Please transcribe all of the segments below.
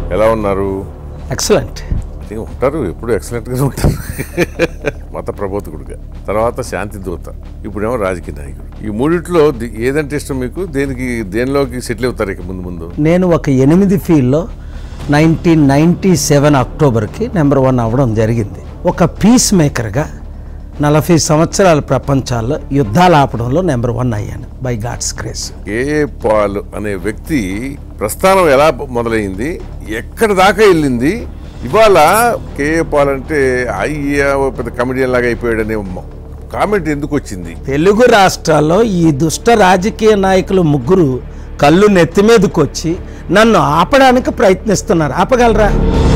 ఎలా ఉన్నారు ఎక్సలెంట్ అదే ఉంటారు ఎప్పుడు ఎక్సలెంట్గా ఉంటారు మత ప్రబోధకుడుగా తర్వాత శాంతి దూత ఇప్పుడేమో రాజకీయ నాయకుడు ఈ మూడిట్లో ది- ఏదంటే ఇష్టం మీకు దేనికి దేనిలోకి సెటిల్ అవుతారు ఇక ముందు ముందు నేను ఒక ఎనిమిది ఫీల్డ్లో నైన్టీన్ నైంటీ సెవెన్ అక్టోబర్కి నెంబర్ వన్ అవ్వడం జరిగింది ఒక పీస్ మేకర్గా నలభై సంవత్సరాల ప్రపంచాల్లో యుద్ధాలు ఆపడంలో నెంబర్ వన్ అయ్యాను by God's grace K A Paul అనే వ్యక్తి ప్రస్థానం ఎలా మొదలైంది ఎక్కడ దాకా వెళ్ళింది ఇవాళ కేఏ పాల్ అంటే అయ్యా ఓ పెద్ద కమెడియన్ లాగా అయిపోయాడనే కామెంట్ ఎందుకు వచ్చింది తెలుగు రాష్ట్రాల్లో ఈ దుష్ట రాజకీయ నాయకులు ముగ్గురు కళ్ళు నెత్తి మీదకి వచ్చి నన్ను ఆపడానికి ప్రయత్నిస్తున్నారు ఆపగలరా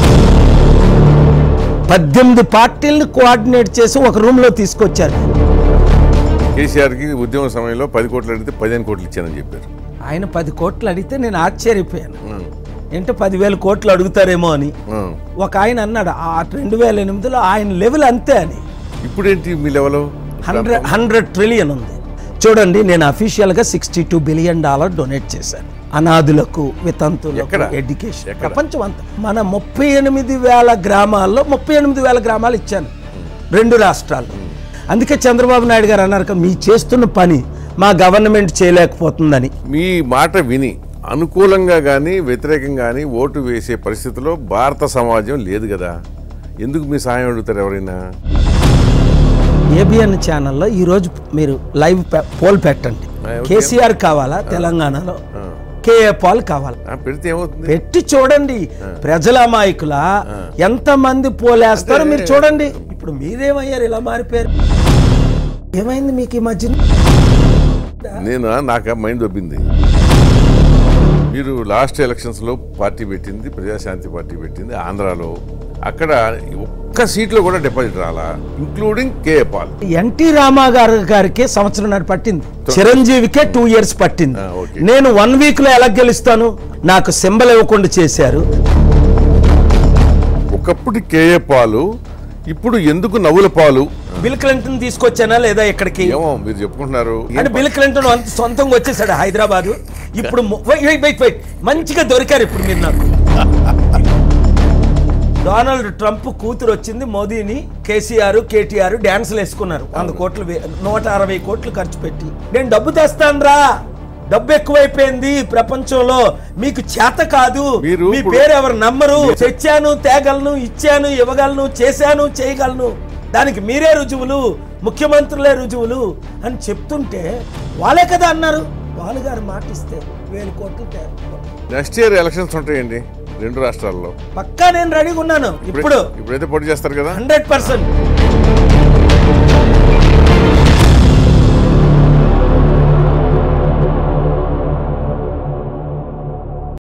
పద్దెనిమిది పార్టీలను కోఆర్డినేట్ చేసి ఒక రూమ్లో తీసుకొచ్చారు కేసీఆర్కి ఉద్యమ సమయంలో పది కోట్లు అడిగితే పదిహేను కోట్లు ఇచ్చానని చెప్పారు ఆయన పది కోట్లు అడిగితే నేను ఆశ్చర్యపోయాను ఏంటో పదివేల కోట్లు అడుగుతారేమో అని ఉం. ఒక ఆయన అన్నాడు ఆ రెండు వేల ఎనిమిదిలో ఆయన లెవెల్ అంతే అని ఇప్పుడేంటి మీ లెవెల్ హండ్రెడ్ హండ్రెడ్ ట్రిలియన్ ఉంది చూడండి నేను అఫీషియల్గా sixty two billion dollar donate చేశాను అనాథులకు వితంతులకు ఎక్కడ? ఎడ్యుకేషన్ ఎక్కడ? ప్రపంచం అంతా మన ముప్పై ఎనిమిది వేల గ్రామాల్లో ముప్పై ఎనిమిది వేల గ్రామాలు ఇచ్చాను రెండు రాష్ట్రాల్లో అందుకే చంద్రబాబు నాయుడు గారు అన్నారు కదా మీ చేస్తున్న పని మా గవర్నమెంట్ చేయలేకపోతుందని మీ మాట విని అనుకూలంగా కానీ వ్యతిరేకంగా కానీ ఓటు వేసే పరిస్థితిలో భారత సమాజం లేదు కదా ఎందుకు మీ సహాయం అడుగుతారు ఎవరైనా ఏబిఎన్ ఛానల్లో ఈరోజు మీరు లైవ్ పె- పోల్ పెట్టండి ఆ, ఓకే. కేసీఆర్ కావాలా తెలంగాణలో కేఏ పాల్ కావాలా ఆ, పెడితే ఏమవుతుంది పెట్టి చూడండి ప్రజల అమాయకుల ఎంతమంది పోలేస్తారో మీరు చూడండి ఇప్పుడు మీరేమయ్యారు ఇలా మారిపోయారు ఏమైంది మీకు ఈ మధ్యన నేను నాకు మైండ్ దొబ్బింది మీరు లాస్ట్ ఎలక్షన్స్లో పార్టీ పెట్టింది ప్రజాశాంతి పార్టీ పెట్టింది ఆంధ్రాలో అక్కడ ఒక్క సీట్లో కూడా డిపాజిట్ రాలా including K A Paul N T Rama గారు గారికి సంవత్సరంన్నర పట్టింది చిరంజీవికే టూ ఇయర్స్ పట్టింది ఆ, ఓకే. నేను వన్ వీక్ లో ఎలా గెలుస్తాను నాకు సింబల్ ఇవ్వకుండా చేశారు ఒకప్పుడు కేఏ పాలు ఇప్పుడు ఎందుకు నవ్వుల పాలు బిల్ క్లింటన్ తీసుకొచ్చానా లేదా ఇక్కడికి ఏమో మీరు చెప్పుకుంటున్నారు అంటే బిల్ క్లింటన్ అంత సొంతంగా వచ్చేసాడు హైదరాబాద్ ఇప్పుడు మొ- వెయిట్, వెయిట్, వెయిట్, వెయిట్. మంచిగా దొరికారు ఇప్పుడు మీరు నాకు డొనాల్డ్ ట్రంప్ కూతురు వచ్చింది మోదీని కేసీఆర్ కేటీఆర్ డ్యాన్సులు వేసుకున్నారు వంద కోట్లు వే- నూట అరవై కోట్లు ఖర్చు పెట్టి నేను డబ్బు తెస్తానురా డబ్బు ఎక్కువైపోయింది ప్రపంచంలో మీకు చేత కాదు మీరు మీ ఇప్పుడు- పేరు ఎవరు నమ్మరు తెచ్చాను తేగలను ఇచ్చాను ఇవ్వగలను చేశాను చేయగలను దానికి మీరే రుజువులు ముఖ్యమంత్రులే రుజువులు అని చెప్తుంటే వాళ్ళే కదా అన్నారు వాళ్ళు గారు మాటిస్తే వేలు కోట్లు తేరు నెక్స్ట్ ఇయర్ ఎలక్షన్స్ ఉంటాయండి రెండు రాష్ట్రాల్లో పక్కా నేను రెడీగా ఉన్నాను ఇప్పుడు ఇప్పుడైతే పోటీ చేస్తారు కదా హండ్రెడ్ పర్సెంట్